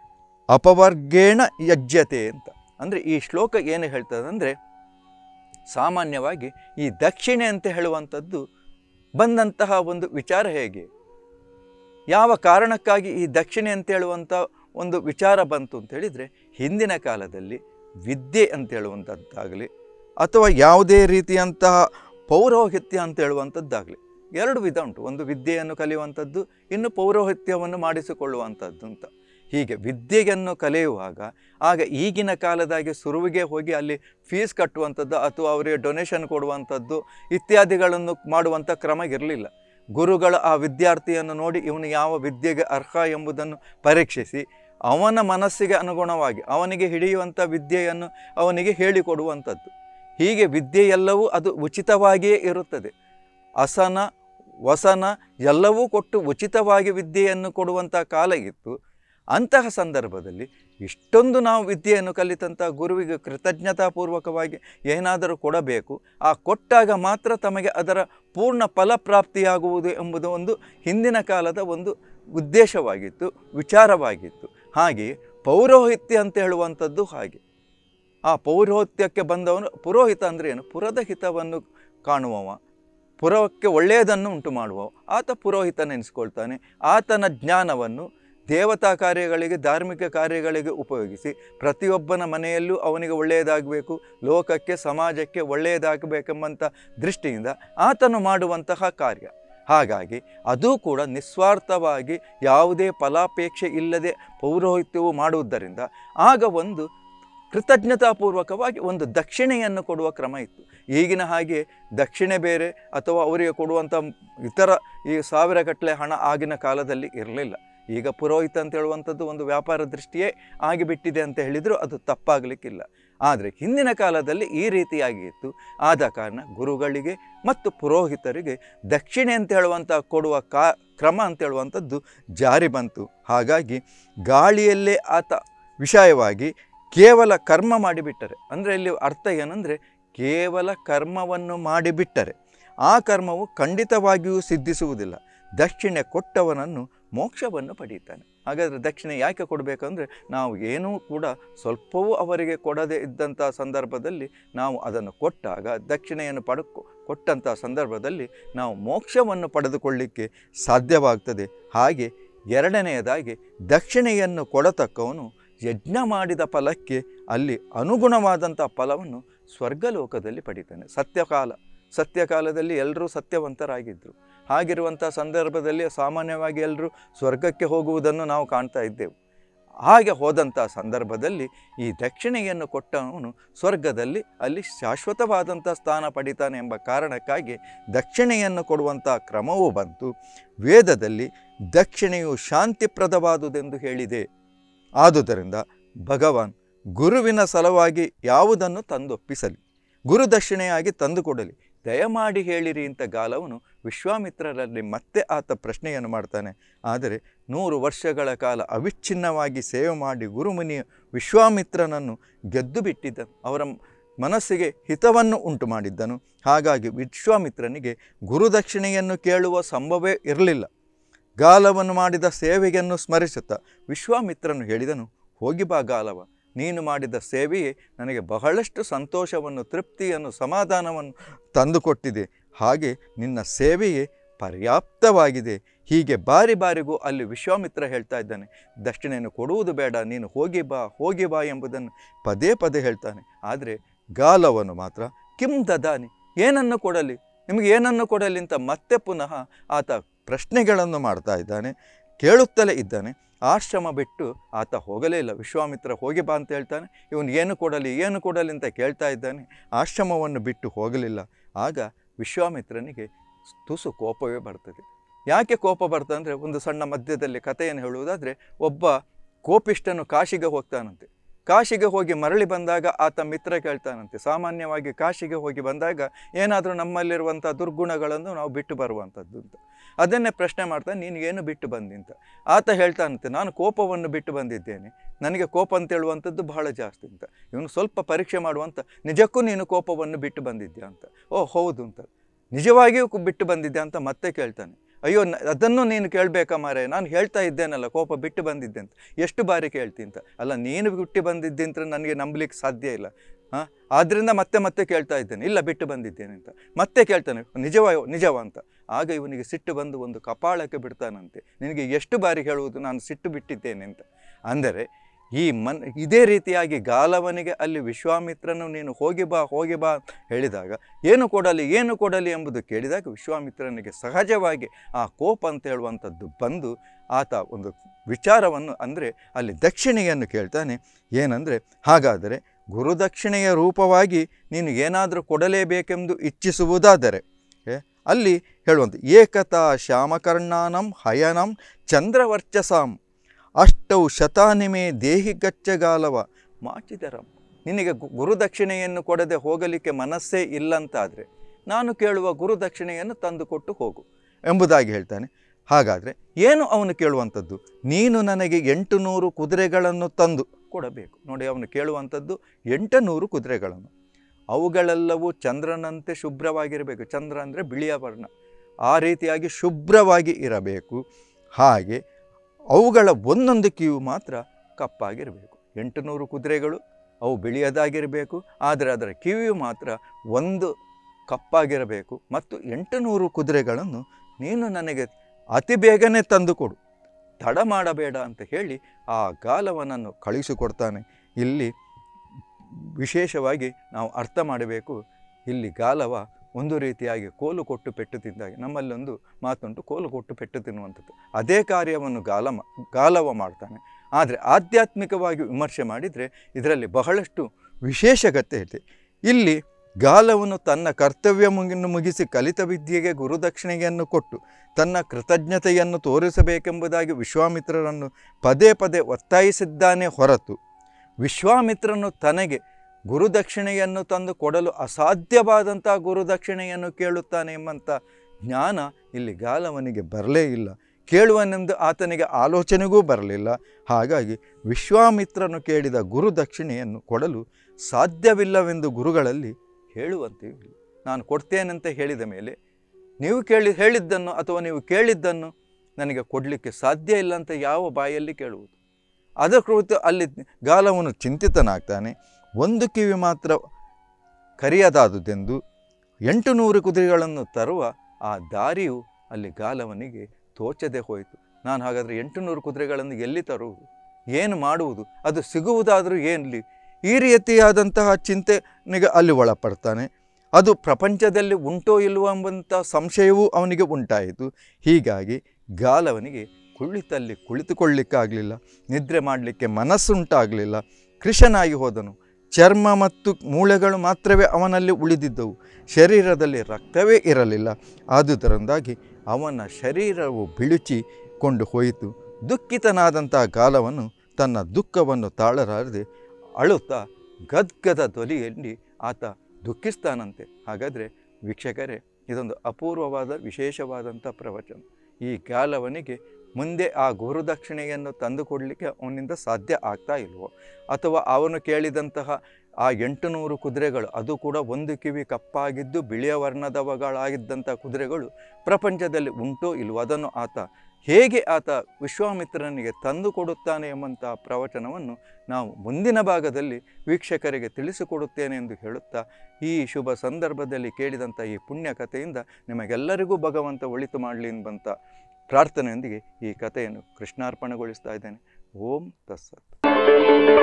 [SPEAKER 1] ಅಪವರ್ಗೇಣ ಯಜ್ಯತೆ ಅಂತ ಅಂದರೆ ಈ ಶ್ಲೋಕ ಏನು ಹೇಳ್ತದೆ ಅಂದರೆ ಸಾಮಾನ್ಯವಾಗಿ ಈ ದಕ್ಷಿಣೆ ಅಂತ ಹೇಳುವಂಥದ್ದು ಬಂದಂತಹ ಒಂದು ವಿಚಾರ ಹೇಗೆ ಯಾವ ಕಾರಣಕ್ಕಾಗಿ ಈ ದಕ್ಷಿಣೆ ಅಂತ ಹೇಳುವಂಥ ಒಂದು ವಿಚಾರ ಬಂತು ಅಂತ ಹೇಳಿದರೆ ಹಿಂದಿನ ಕಾಲದಲ್ಲಿ ವಿದ್ಯೆ ಅಂತ ಹೇಳುವಂಥದ್ದಾಗಲಿ ಅಥವಾ ಯಾವುದೇ ರೀತಿಯಂತಹ ಪೌರೋಹಿತ್ಯ ಅಂತ ಹೇಳುವಂಥದ್ದಾಗಲಿ ಎರಡು ವಿಧ ಉಂಟು ಒಂದು ವಿದ್ಯೆಯನ್ನು ಕಲಿಯುವಂಥದ್ದು ಇನ್ನು ಪೌರೋಹಿತ್ಯವನ್ನು ಮಾಡಿಸಿಕೊಳ್ಳುವಂಥದ್ದು ಅಂತ ಹೀಗೆ ವಿದ್ಯೆಯನ್ನು ಕಲಿಯುವಾಗ ಆಗ ಈಗಿನ ಕಾಲದಾಗೆ ಸುರುವಿಗೆ ಹೋಗಿ ಅಲ್ಲಿ ಫೀಸ್ ಕಟ್ಟುವಂಥದ್ದು ಅಥವಾ ಅವರಿಗೆ ಡೊನೇಷನ್ ಕೊಡುವಂಥದ್ದು ಇತ್ಯಾದಿಗಳನ್ನು ಮಾಡುವಂಥ ಕ್ರಮ ಇರಲಿಲ್ಲ ಗುರುಗಳು ಆ ವಿದ್ಯಾರ್ಥಿಯನ್ನು ನೋಡಿ ಇವನು ಯಾವ ವಿದ್ಯೆಗೆ ಅರ್ಹ ಎಂಬುದನ್ನು ಪರೀಕ್ಷಿಸಿ ಅವನ ಮನಸ್ಸಿಗೆ ಅನುಗುಣವಾಗಿ ಅವನಿಗೆ ಹಿಡಿಯುವಂಥ ವಿದ್ಯೆಯನ್ನು ಅವನಿಗೆ ಹೇಳಿಕೊಡುವಂಥದ್ದು ಹೀಗೆ ವಿದ್ಯೆಯೆಲ್ಲವೂ ಅದು ಉಚಿತವಾಗಿಯೇ ಇರುತ್ತದೆ ಅಸನ ವಸನ ಎಲ್ಲವೂ ಕೊಟ್ಟು ಉಚಿತವಾಗಿ ವಿದ್ಯೆಯನ್ನು ಕೊಡುವಂಥ ಕಾಲ ಇತ್ತು ಅಂತಹ ಸಂದರ್ಭದಲ್ಲಿ ಇಷ್ಟೊಂದು ನಾವು ವಿದ್ಯೆಯನ್ನು ಕಲಿತಂಥ ಗುರುವಿಗೆ ಕೃತಜ್ಞತಾಪೂರ್ವಕವಾಗಿ ಏನಾದರೂ ಕೊಡಬೇಕು ಆ ಕೊಟ್ಟಾಗ ಮಾತ್ರ ತಮಗೆ ಅದರ ಪೂರ್ಣ ಫಲಪ್ರಾಪ್ತಿಯಾಗುವುದು ಎಂಬುದು ಒಂದು ಹಿಂದಿನ ಕಾಲದ ಒಂದು ಉದ್ದೇಶವಾಗಿತ್ತು ವಿಚಾರವಾಗಿತ್ತು ಹಾಗೆಯೇ ಪೌರೋಹಿತ್ಯ ಅಂತ ಹೇಳುವಂಥದ್ದು ಹಾಗೆ ಆ ಪೌರೋಹಿತ್ಯಕ್ಕೆ ಬಂದವನು ಪುರೋಹಿತ ಅಂದರೆ ಏನು ಪುರದ ಹಿತವನ್ನು ಕಾಣುವವ ಪುರಕ್ಕೆ ಒಳ್ಳೆಯದನ್ನು ಉಂಟು ಮಾಡುವವ ಆತ ಪುರೋಹಿತ ನೆನೆಸ್ಕೊಳ್ತಾನೆ ಆತನ ಜ್ಞಾನವನ್ನು ದೇವತಾ ಕಾರ್ಯಗಳಿಗೆ ಧಾರ್ಮಿಕ ಕಾರ್ಯಗಳಿಗೆ ಉಪಯೋಗಿಸಿ ಪ್ರತಿಯೊಬ್ಬನ ಮನೆಯಲ್ಲೂ ಅವನಿಗೆ ಒಳ್ಳೆಯದಾಗಬೇಕು ಲೋಕಕ್ಕೆ ಸಮಾಜಕ್ಕೆ ಒಳ್ಳೆಯದಾಗಬೇಕೆಂಬಂಥ ದೃಷ್ಟಿಯಿಂದ ಆತನು ಮಾಡುವಂತಹ ಕಾರ್ಯ ಹಾಗಾಗಿ ಅದೂ ಕೂಡ ನಿಸ್ವಾರ್ಥವಾಗಿ ಯಾವುದೇ ಫಲಾಪೇಕ್ಷೆ ಇಲ್ಲದೆ ಪೌರೋಹಿತ್ಯವು ಮಾಡುವುದರಿಂದ ಆಗ ಒಂದು ಕೃತಜ್ಞತಾಪೂರ್ವಕವಾಗಿ ಒಂದು ದಕ್ಷಿಣೆಯನ್ನು ಕೊಡುವ ಕ್ರಮ ಇತ್ತು ಈಗಿನ ಹಾಗೆ ದಕ್ಷಿಣೆ ಬೇರೆ ಅಥವಾ ಅವರಿಗೆ ಕೊಡುವಂಥ ಇತರ ಈ ಸಾವಿರಗಟ್ಟಲೆ ಹಣ ಆಗಿನ ಕಾಲದಲ್ಲಿ ಇರಲಿಲ್ಲ ಈಗ ಪುರೋಹಿತ ಅಂತ ಹೇಳುವಂಥದ್ದು ಒಂದು ವ್ಯಾಪಾರ ದೃಷ್ಟಿಯೇ ಆಗಿಬಿಟ್ಟಿದೆ ಅಂತ ಹೇಳಿದರೂ ಅದು ತಪ್ಪಾಗಲಿಕ್ಕಿಲ್ಲ ಆದರೆ ಹಿಂದಿನ ಕಾಲದಲ್ಲಿ ಈ ರೀತಿಯಾಗಿ ಇತ್ತು ಆದ ಕಾರಣ ಗುರುಗಳಿಗೆ ಮತ್ತು ಪುರೋಹಿತರಿಗೆ ದಕ್ಷಿಣೆ ಅಂತ ಹೇಳುವಂಥ ಕೊಡುವ ಕಾ ಕ್ರಮ ಅಂತ ಹೇಳುವಂಥದ್ದು ಜಾರಿ ಬಂತು ಹಾಗಾಗಿ ಗಾಳಿಯಲ್ಲೇ ಆತ ವಿಷಯವಾಗಿ ಕೇವಲ ಕರ್ಮ ಮಾಡಿಬಿಟ್ಟರೆ ಅಂದರೆ ಇಲ್ಲಿ ಅರ್ಥ ಏನಂದರೆ ಕೇವಲ ಕರ್ಮವನ್ನು ಮಾಡಿಬಿಟ್ಟರೆ ಆ ಕರ್ಮವು ಖಂಡಿತವಾಗಿಯೂ ಸಿದ್ಧಿಸುವುದಿಲ್ಲ ದಕ್ಷಿಣೆ ಕೊಟ್ಟವನನ್ನು ಮೋಕ್ಷವನ್ನು ಪಡೀತಾನೆ ಹಾಗಾದರೆ ದಕ್ಷಿಣೆ ಯಾಕೆ ಕೊಡಬೇಕಂದ್ರೆ ನಾವು ಏನೂ ಕೂಡ ಸ್ವಲ್ಪವೂ ಅವರಿಗೆ ಕೊಡದೇ ಇದ್ದಂಥ ಸಂದರ್ಭದಲ್ಲಿ ನಾವು ಅದನ್ನು ಕೊಟ್ಟಾಗ ದಕ್ಷಿಣೆಯನ್ನು ಪಡ್ಕೊ ಕೊಟ್ಟಂಥ ಸಂದರ್ಭದಲ್ಲಿ ನಾವು ಮೋಕ್ಷವನ್ನು ಪಡೆದುಕೊಳ್ಳಿಕ್ಕೆ ಸಾಧ್ಯವಾಗ್ತದೆ ಹಾಗೆ ಎರಡನೆಯದಾಗಿ ದಕ್ಷಿಣೆಯನ್ನು ಕೊಡತಕ್ಕವನು ಯಜ್ಞ ಮಾಡಿದ ಫಲಕ್ಕೆ ಅಲ್ಲಿ ಅನುಗುಣವಾದಂಥ ಫಲವನ್ನು ಸ್ವರ್ಗಲೋಕದಲ್ಲಿ ಪಡಿತಾನೆ ಸತ್ಯಕಾಲ ಸತ್ಯಕಾಲದಲ್ಲಿ ಎಲ್ಲರೂ ಸತ್ಯವಂತರಾಗಿದ್ದರು ಹಾಗಿರುವಂಥ ಸಂದರ್ಭದಲ್ಲಿ ಸಾಮಾನ್ಯವಾಗಿ ಎಲ್ಲರೂ ಸ್ವರ್ಗಕ್ಕೆ ಹೋಗುವುದನ್ನು ನಾವು ಕಾಣ್ತಾ ಇದ್ದೆವು ಹಾಗೆ ಹೋದಂಥ ಸಂದರ್ಭದಲ್ಲಿ ಈ ದಕ್ಷಿಣೆಯನ್ನು ಕೊಟ್ಟವನು ಸ್ವರ್ಗದಲ್ಲಿ ಅಲ್ಲಿ ಶಾಶ್ವತವಾದಂಥ ಸ್ಥಾನ ಪಡಿತಾನೆ ಎಂಬ ಕಾರಣಕ್ಕಾಗಿ ದಕ್ಷಿಣೆಯನ್ನು ಕೊಡುವಂಥ ಕ್ರಮವೂ ಬಂತು ವೇದದಲ್ಲಿ ದಕ್ಷಿಣೆಯು ಶಾಂತಿಪ್ರದವಾದುದೆಂದು ಹೇಳಿದೆ ಆದುದರಿಂದ ಭಗವಾನ್ ಗುರುವಿನ ಸಲುವಾಗಿ ಯಾವುದನ್ನು ತಂದೊಪ್ಪಿಸಲಿ ಗುರುದಕ್ಷಿಣೆಯಾಗಿ ತಂದುಕೊಡಲಿ ದಯಮಾಡಿ ಹೇಳಿರಿ ಅಂತ ಗಾಲವನು ವಿಶ್ವಾಮಿತ್ರರಲ್ಲಿ ಮತ್ತೆ ಆತ ಪ್ರಶ್ನೆಯನ್ನು ಮಾಡ್ತಾನೆ ಆದರೆ ನೂರು ವರ್ಷಗಳ ಕಾಲ ಅವಿಚ್ಛಿನ್ನವಾಗಿ ಸೇವೆ ಮಾಡಿ ಗುರುಮುನಿಯ ವಿಶ್ವಾಮಿತ್ರನನ್ನು ಗೆದ್ದು ಬಿಟ್ಟಿದ್ದನು ಅವರ ಮನಸ್ಸಿಗೆ ಹಿತವನ್ನು ಉಂಟು ಮಾಡಿದ್ದನು ಹಾಗಾಗಿ ವಿಶ್ವಾಮಿತ್ರನಿಗೆ ಗುರುದಕ್ಷಿಣೆಯನ್ನು ಕೇಳುವ ಸಂಭವವೇ ಇರಲಿಲ್ಲ ಗಾಲವನ್ನು ಮಾಡಿದ ಸೇವೆಯನ್ನು ಸ್ಮರಿಸುತ್ತಾ ವಿಶ್ವಾಮಿತ್ರನು ಹೇಳಿದನು ಹೋಗಿ ಬಾ ಗಾಲವ ನೀನು ಮಾಡಿದ ಸೇವೆಯೇ ನನಗೆ ಬಹಳಷ್ಟು ಸಂತೋಷವನ್ನು ತೃಪ್ತಿಯನ್ನು ಸಮಾಧಾನವನ್ನು ತಂದುಕೊಟ್ಟಿದೆ ಹಾಗೆ ನಿನ್ನ ಸೇವೆಯೇ ಪರ್ಯಾಪ್ತವಾಗಿದೆ ಹೀಗೆ ಬಾರಿ ಬಾರಿಗೂ ಅಲ್ಲಿ ವಿಶ್ವಾಮಿತ್ರ ಹೇಳ್ತಾ ಇದ್ದಾನೆ ದಕ್ಷಿಣೆಯನ್ನು ಕೊಡುವುದು ಬೇಡ ನೀನು ಹೋಗಿ ಬಾ ಹೋಗಿ ಬಾ ಎಂಬುದನ್ನು ಪದೇ ಪದೇ ಹೇಳ್ತಾನೆ ಆದರೆ ಗಾಲವನು ಮಾತ್ರ ಕಿಂ ದದಾನಿ ಏನನ್ನು ಕೊಡಲಿ ನಿಮಗೆ ಏನನ್ನು ಕೊಡಲಿ ಅಂತ ಮತ್ತೆ ಪುನಃ ಆತ ಪ್ರಶ್ನೆಗಳನ್ನು ಮಾಡ್ತಾ ಇದ್ದಾನೆ ಕೇಳುತ್ತಲೇ ಇದ್ದಾನೆ ಆಶ್ರಮ ಬಿಟ್ಟು ಆತ ಹೋಗಲೇ ಇಲ್ಲ ವಿಶ್ವಾಮಿತ್ರ ಹೋಗಿ ಬಾ ಅಂತ ಹೇಳ್ತಾನೆ ಇವನು ಏನು ಕೊಡಲಿ ಏನು ಕೊಡಲಿ ಅಂತ ಕೇಳ್ತಾ ಇದ್ದಾನೆ ಆಶ್ರಮವನ್ನು ಬಿಟ್ಟು ಹೋಗಲಿಲ್ಲ ಆಗ ವಿಶ್ವಾಮಿತ್ರನಿಗೆ ತುಸು ಕೋಪವೇ ಬರ್ತದೆ ಯಾಕೆ ಕೋಪ ಬರ್ತದೆ ಅಂದರೆ ಒಂದು ಸಣ್ಣ ಮಧ್ಯದಲ್ಲಿ ಕಥೆಯನ್ನು ಹೇಳುವುದಾದರೆ ಒಬ್ಬ ಕೋಪಿಷ್ಟನು ಕಾಶಿಗೆ ಹೋಗ್ತಾನಂತೆ ಕಾಶಿಗೆ ಹೋಗಿ ಮರಳಿ ಬಂದಾಗ ಆತ ಮಿತ್ರ ಕೇಳ್ತಾನಂತೆ ಸಾಮಾನ್ಯವಾಗಿ ಕಾಶಿಗೆ ಹೋಗಿ ಬಂದಾಗ ಏನಾದರೂ ನಮ್ಮಲ್ಲಿರುವಂಥ ದುರ್ಗುಣಗಳನ್ನು ನಾವು ಬಿಟ್ಟು ಬರುವಂಥದ್ದು ಅಂತ ಅದನ್ನೇ ಪ್ರಶ್ನೆ ಮಾಡ್ತಾನೆ ನೀನು ಏನು ಬಿಟ್ಟು ಬಂದಿ ಅಂತ ಆತ ಹೇಳ್ತಾನಂತೆ ನಾನು ಕೋಪವನ್ನು ಬಿಟ್ಟು ಬಂದಿದ್ದೇನೆ ನನಗೆ ಕೋಪ ಅಂತ ಹೇಳುವಂಥದ್ದು ಬಹಳ ಜಾಸ್ತಿ ಅಂತ ಇವನು ಸ್ವಲ್ಪ ಪರೀಕ್ಷೆ ಮಾಡುವಂಥ ನಿಜಕ್ಕೂ ನೀನು ಕೋಪವನ್ನು ಬಿಟ್ಟು ಬಂದಿದ್ಯಾ ಅಂತ ಓ ಹೌದು ಅಂತ ನಿಜವಾಗಿಯೂ ಕು- ಬಿಟ್ಟು ಬಂದಿದ್ದೆ ಅಂತ ಮತ್ತೆ ಕೇಳ್ತಾನೆ ಅಯ್ಯೋ ನ- ಅದನ್ನು ನೀನು ಕೇಳಬೇಕಾ ಮಾರೆ ನಾನು ಹೇಳ್ತಾ ಇದ್ದೇನಲ್ಲ ಕೋಪ ಬಿಟ್ಟು ಬಂದಿದ್ದೆ ಅಂತ ಎಷ್ಟು ಬಾರಿ ಕೇಳ್ತಿ ಅಂತ ಅಲ್ಲ ನೀನು ಬಿಟ್ಟು ಬಂದಿದ್ದೆ ಅಂತ ನನಗೆ ನಂಬಲಿಕ್ಕೆ ಸಾಧ್ಯ ಇಲ್ಲ ಹಾಂ ಆದ್ದರಿಂದ ಮತ್ತೆ ಮತ್ತೆ ಕೇಳ್ತಾ ಇದ್ದೇನೆ ಇಲ್ಲ ಬಿಟ್ಟು ಬಂದಿದ್ದೇನೆ ಅಂತ ಮತ್ತೆ ಕೇಳ್ತಾನೆ ನಿಜವ ನಿಜವ ಅಂತ ಆಗ ಇವನಿಗೆ ಸಿಟ್ಟು ಬಂದು ಒಂದು ಕಪಾಳಕ್ಕೆ ಬಿಡ್ತಾನಂತೆ ನಿನಗೆ ಎಷ್ಟು ಬಾರಿ ಹೇಳುವುದು ನಾನು ಸಿಟ್ಟು ಬಿಟ್ಟಿದ್ದೇನೆ ಅಂತ ಅಂದರೆ ಈ ಮನ್ ಇದೇ ರೀತಿಯಾಗಿ ಗಾಲವನಿಗೆ ಅಲ್ಲಿ ವಿಶ್ವಾಮಿತ್ರನು ನೀನು ಹೋಗಿ ಬಾ ಹೋಗಿ ಬಾ ಹೇಳಿದಾಗ ಏನು ಕೊಡಲಿ ಏನು ಕೊಡಲಿ ಎಂಬುದು ಕೇಳಿದಾಗ ವಿಶ್ವಾಮಿತ್ರನಿಗೆ ಸಹಜವಾಗಿ ಆ ಕೋಪ ಅಂತ ಹೇಳುವಂಥದ್ದು ಬಂದು ಆತ ಒಂದು ವಿಚಾರವನ್ನು ಅಂದರೆ ಅಲ್ಲಿ ದಕ್ಷಿಣೆಯನ್ನು ಕೇಳ್ತಾನೆ ಏನಂದರೆ ಹಾಗಾದರೆ ಗುರುದಕ್ಷಿಣೆಯ ರೂಪವಾಗಿ ನೀನು ಏನಾದರೂ ಕೊಡಲೇಬೇಕೆಂದು ಇಚ್ಛಿಸುವುದಾದರೆ ಏ, ಅಲ್ಲಿ ಹೇಳುವಂಥ ಏಕತಾ ಶ್ಯಾಮಕರ್ಣಾನಂ ಹಯನಂ ಚಂದ್ರವರ್ಚಸಾಂ ಅಷ್ಟೌ ಶತಾನಿಮೆ ದೇಹಿ ಗಚ್ಚಗಾಲವ ಮಾಚಿದರಂ ನಿನಗೆ ಗು- ಗುರುದಕ್ಷಿಣೆಯನ್ನು ಕೊಡದೆ ಹೋಗಲಿಕ್ಕೆ ಮನಸ್ಸೇ ಇಲ್ಲಂತಾದರೆ ನಾನು ಕೇಳುವ ಗುರುದಕ್ಷಿಣೆಯನ್ನು ತಂದುಕೊಟ್ಟು ಹೋಗು ಎಂಬುದಾಗಿ ಹೇಳ್ತಾನೆ ಹಾಗಾದರೆ ಏನು ಅವನು ಕೇಳುವಂಥದ್ದು ನೀನು ನನಗೆ ಎಂಟು ನೂರು ಕುದುರೆಗಳನ್ನು ತಂದು ಕೊಡಬೇಕು ನೋಡಿ ಅವನು ಕೇಳುವಂಥದ್ದು ಎಂಟು ನೂರು ಕುದುರೆಗಳನ್ನು ಅವುಗಳೆಲ್ಲವೂ ಚಂದ್ರನಂತೆ ಶುಭ್ರವಾಗಿರಬೇಕು ಚಂದ್ರ ಅಂದರೆ ಬಿಳಿಯ ವರ್ಣ ಆ ರೀತಿಯಾಗಿ ಶುಭ್ರವಾಗಿ ಇರಬೇಕು ಹಾಗೆ ಅವುಗಳ ಒಂದೊಂದು ಕಿವು ಮಾತ್ರ ಕಪ್ಪಾಗಿರಬೇಕು ಎಂಟು ನೂರು ಕುದುರೆಗಳು ಅವು ಬಿಳಿಯದಾಗಿರಬೇಕು ಆದರೆ ಅದರ ಕಿವಿಯು ಮಾತ್ರ ಒಂದು ಕಪ್ಪಾಗಿರಬೇಕು ಮತ್ತು ಎಂಟು ನೂರು ಕುದುರೆಗಳನ್ನು ನೀನು ನನಗೆ ಅತಿ ಬೇಗನೆ ತಂದುಕೊಡು ತಡ ಮಾಡಬೇಡ ಅಂತ ಹೇಳಿ ಆ ಗಾಲವನನ್ನು ಕಳುಹಿಸಿಕೊಡ್ತಾನೆ ಇಲ್ಲಿ ವಿಶೇಷವಾಗಿ ನಾವು ಅರ್ಥ ಮಾಡಬೇಕು ಇಲ್ಲಿ ಗಾಲವ ಒಂದು ರೀತಿಯಾಗಿ ಕೋಲು ಕೊಟ್ಟು ಪೆಟ್ಟು ತಿಂದಾಗ ನಮ್ಮಲ್ಲೊಂದು ಮಾತುಂಟು ಕೋಲು ಕೊಟ್ಟು ಪೆಟ್ಟು ತಿನ್ನುವಂಥದ್ದು ಅದೇ ಕಾರ್ಯವನ್ನು ಗಾಲ ಮಾ- ಗಾಲವ ಮಾಡ್ತಾನೆ ಆದರೆ ಆಧ್ಯಾತ್ಮಿಕವಾಗಿ ವಿಮರ್ಶೆ ಮಾಡಿದರೆ ಇದರಲ್ಲಿ ಬಹಳಷ್ಟು ವಿಶೇಷಗತೆ ಇದೆ ಇಲ್ಲಿ ಗಾಲವನು ತನ್ನ ಕರ್ತವ್ಯ ಮುಗಿ- ಮುಗಿಸಿ ಕಲಿತ ವಿದ್ಯೆಗೆ ಗುರುದಕ್ಷಿಣೆಯನ್ನು ಕೊಟ್ಟು ತನ್ನ ಕೃತಜ್ಞತೆಯನ್ನು ತೋರಿಸಬೇಕೆಂಬುದಾಗಿ ವಿಶ್ವಾಮಿತ್ರರನ್ನು ಪದೇ ಪದೇ ಒತ್ತಾಯಿಸಿದ್ದಾನೆ ಹೊರತು ವಿಶ್ವಾಮಿತ್ರನು ತನಗೆ ಗುರುದಕ್ಷಿಣೆಯನ್ನು ತಂದು ಕೊಡಲು ಅಸಾಧ್ಯವಾದಂಥ ಗುರುದಕ್ಷಿಣೆಯನ್ನು ಕೇಳುತ್ತಾನೆ ಎಂಬಂಥ ಜ್ಞಾನ ಇಲ್ಲಿ ಗಾಲವನಿಗೆ ಬರಲೇ ಇಲ್ಲ ಕೇಳುವನೆಂದು ಆತನಿಗೆ ಆಲೋಚನೆಗೂ ಬರಲಿಲ್ಲ ಹಾಗಾಗಿ ವಿಶ್ವಾಮಿತ್ರನು ಕೇಳಿದ ಗುರುದಕ್ಷಿಣೆಯನ್ನು ಕೊಡಲು ಸಾಧ್ಯವಿಲ್ಲವೆಂದು ಗುರುಗಳಲ್ಲಿ ಹೇಳುವಂತೆಯೂ ಇಲ್ಲ ನಾನು ಕೊಡ್ತೇನಂತ ಹೇಳಿದ ಮೇಲೆ ನೀವು ಕೇಳಿ ಹೇಳಿದ್ದನ್ನು ಅಥವಾ ನೀವು ಕೇಳಿದ್ದನ್ನು ನನಗೆ ಕೊಡಲಿಕ್ಕೆ ಸಾಧ್ಯ ಇಲ್ಲ ಅಂತ ಯಾವ ಬಾಯಲ್ಲಿ ಕೇಳುವುದು ಅದರ ಕುರಿತು ಅಲ್ಲಿ ಗಾಲವನು ಚಿಂತಿತನಾಗ್ತಾನೆ ಒಂದು ಕಿವಿ ಮಾತ್ರ ಕರಿಯದಾದುದೆಂದು ಎಂಟು ನೂರು ಕುದುರೆಗಳನ್ನು ತರುವ ಆ ದಾರಿಯು ಅಲ್ಲಿ ಗಾಲವನಿಗೆ ತೋಚದೆ ಹೋಯಿತು ನಾನು ಹಾಗಾದರೆ ಎಂಟು ನೂರು ಕುದುರೆಗಳನ್ನು ಎಲ್ಲಿ ತರುವುದು ಏನು ಮಾಡುವುದು ಅದು ಸಿಗುವುದಾದರೂ ಏನಲ್ಲಿ ಈ ರೀತಿಯಾದಂತಹ ಚಿಂತೆನಿಗೆ ಅಲ್ಲಿ ಒಳಪಡ್ತಾನೆ ಅದು ಪ್ರಪಂಚದಲ್ಲಿ ಉಂಟೋ ಇಲ್ವೋ ಎಂಬಂಥ ಸಂಶಯವೂ ಅವನಿಗೆ ಉಂಟಾಯಿತು ಹೀಗಾಗಿ ಗಾಲವನಿಗೆ ಕುಳಿತಲ್ಲಿ ಕುಳಿತುಕೊಳ್ಳಿಕ್ಕಾಗಲಿಲ್ಲ ನಿದ್ರೆ ಮಾಡಲಿಕ್ಕೆ ಮನಸ್ಸುಂಟಾಗಲಿಲ್ಲ ಕೃಷನಾಗಿ ಹೋದನು ಚರ್ಮ ಮತ್ತು ಮೂಳೆಗಳು ಮಾತ್ರವೇ ಅವನಲ್ಲಿ ಉಳಿದಿದ್ದವು ಶರೀರದಲ್ಲಿ ರಕ್ತವೇ ಇರಲಿಲ್ಲ ಆದುದರಿಂದಾಗಿ ಅವನ ಶರೀರವು ಬಿಳುಚಿಕೊಂಡು ಹೋಯಿತು ದುಃಖಿತನಾದಂಥ ಗಾಲವನ್ನು ತನ್ನ ದುಃಖವನ್ನು ತಾಳಲಾರದೆ ಅಳುತ್ತಾ ಗದ್ಗದ ಧ್ವನಿಯಲ್ಲಿ ಆತ ದುಃಖಿಸ್ತಾನಂತೆ ಹಾಗಾದರೆ ವೀಕ್ಷಕರೇ ಇದೊಂದು ಅಪೂರ್ವವಾದ ವಿಶೇಷವಾದಂಥ ಪ್ರವಚನ ಈ ಗಾಲವನಿಗೆ ಮುಂದೆ ಆ ಗುರುದಕ್ಷಿಣೆಯನ್ನು ತಂದುಕೊಡಲಿಕ್ಕೆ ಅವನಿಂದ ಸಾಧ್ಯ ಆಗ್ತಾ ಇಲ್ವೋ ಅಥವಾ ಅವನು ಕೇಳಿದಂತಹ ಆ ಎಂಟು ನೂರು ಕುದುರೆಗಳು ಅದು ಕೂಡ ಒಂದು ಕಿವಿ ಕಪ್ಪಾಗಿದ್ದು ಬಿಳಿಯ ವರ್ಣದವಗಳಾಗಿದ್ದಂಥ ಕುದುರೆಗಳು ಪ್ರಪಂಚದಲ್ಲಿ ಉಂಟೋ ಇಲ್ವೋ ಅದನ್ನು ಆತ ಹೇಗೆ ಆತ ವಿಶ್ವಾಮಿತ್ರನಿಗೆ ತಂದು ಕೊಡುತ್ತಾನೆ ಎಂಬಂಥ ಪ್ರವಚನವನ್ನು ನಾವು ಮುಂದಿನ ಭಾಗದಲ್ಲಿ ವೀಕ್ಷಕರಿಗೆ ತಿಳಿಸಿಕೊಡುತ್ತೇನೆ ಎಂದು ಹೇಳುತ್ತಾ ಈ ಶುಭ ಸಂದರ್ಭದಲ್ಲಿ ಕೇಳಿದಂಥ ಈ ಪುಣ್ಯ ಕಥೆಯಿಂದ ನಿಮಗೆಲ್ಲರಿಗೂ ಭಗವಂತ ಒಳಿತು ಮಾಡಲಿ ಎಂಬಂಥ ಪ್ರಾರ್ಥನೆಯೊಂದಿಗೆ ಈ ಕಥೆಯನ್ನು ಕೃಷ್ಣಾರ್ಪಣೆಗೊಳಿಸ್ತಾ ಇದ್ದೇನೆ ಓಂ ತಸ್ಸತ್